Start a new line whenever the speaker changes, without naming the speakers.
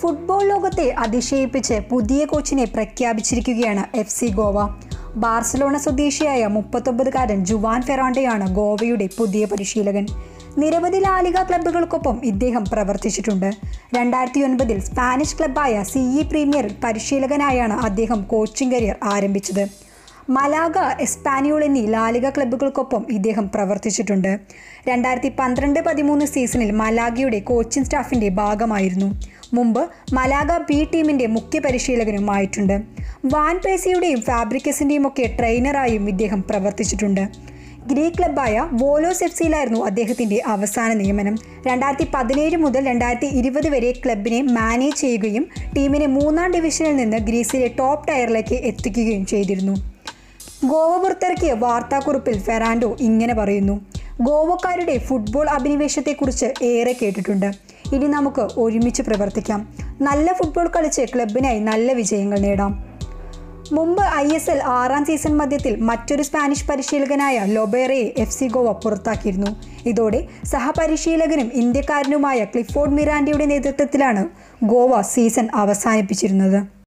football ലോകത്തെ അതിശയിപ്പിച്ച് പുതിയ കോച്ചിനെ പ്രഖ്യാപിച്ചിരിക്കുകയാണ് എഫ് സി ഗോവ ബാർസലോണ സ്വദേശിയായ മുപ്പത്തൊമ്പതുകാരൻ ജുവാൻ ഫെറാണ്ടയാണ് ഗോവയുടെ പുതിയ പരിശീലകൻ നിരവധി ലാലിക ക്ലബ്ബുകൾക്കൊപ്പം ഇദ്ദേഹം പ്രവർത്തിച്ചിട്ടുണ്ട് രണ്ടായിരത്തി ഒൻപതിൽ സ്പാനിഷ് ക്ലബ്ബായ സി ഇ പ്രീമിയർ പരിശീലകനായാണ് അദ്ദേഹം കോച്ചിംഗ് കരിയർ ആരംഭിച്ചത് മലാഗ എസ്പാനിയോൾ എന്നീ ലാലിക ക്ലബ്ബുകൾക്കൊപ്പം ഇദ്ദേഹം പ്രവർത്തിച്ചിട്ടുണ്ട് രണ്ടായിരത്തി പന്ത്രണ്ട് പതിമൂന്ന് സീസണിൽ മലാഗയുടെ കോച്ചിംഗ് സ്റ്റാഫിന്റെ ഭാഗമായിരുന്നു മുമ്പ് മലാഗ ബി ടീമിന്റെ മുഖ്യ പരിശീലകനുമായിട്ടുണ്ട് വാൻ പേസിയുടെയും ഫാബ്രിക്കസിന്റെയും ഒക്കെ ട്രെയിനറായും ഇദ്ദേഹം പ്രവർത്തിച്ചിട്ടുണ്ട് ഗ്രീക്ക് ക്ലബ്ബായ വോലോസ് എഫ് സിയിലായിരുന്നു അദ്ദേഹത്തിന്റെ അവസാന നിയമനം രണ്ടായിരത്തി പതിനേഴ് മുതൽ രണ്ടായിരത്തി ഇരുപത് വരെ ക്ലബിനെ മാനേജ് ചെയ്യുകയും ടീമിനെ മൂന്നാം ഡിവിഷനിൽ നിന്ന് ഗ്രീസിലെ ടോപ്പ് ടയറിലേക്ക് എത്തിക്കുകയും ചെയ്തിരുന്നു ഗോവ പുറത്തിറക്കിയ വാർത്താക്കുറിപ്പിൽ ഫെറാൻഡോ ഇങ്ങനെ പറയുന്നു ഗോവക്കാരുടെ ഫുട്ബോൾ അഭിനിവേശത്തെക്കുറിച്ച് ഏറെ കേട്ടിട്ടുണ്ട് ഇനി നമുക്ക് ഒരുമിച്ച് പ്രവർത്തിക്കാം നല്ല ഫുട്ബോൾ കളിച്ച് ക്ലബിനായി നല്ല വിജയങ്ങൾ നേടാം മുമ്പ് ഐ എസ് എൽ ആറാം സീസൺ മധ്യത്തിൽ മറ്റൊരു സ്പാനിഷ് പരിശീലകനായ ലൊബേറയെ എഫ് സി ഗോവ പുറത്താക്കിയിരുന്നു ഇതോടെ സഹപരിശീലകനും ഇന്ത്യക്കാരനുമായ ക്ലിഫോർഡ് മിറാൻഡയുടെ നേതൃത്വത്തിലാണ് ഗോവ സീസൺ അവസാനിപ്പിച്ചിരുന്നത്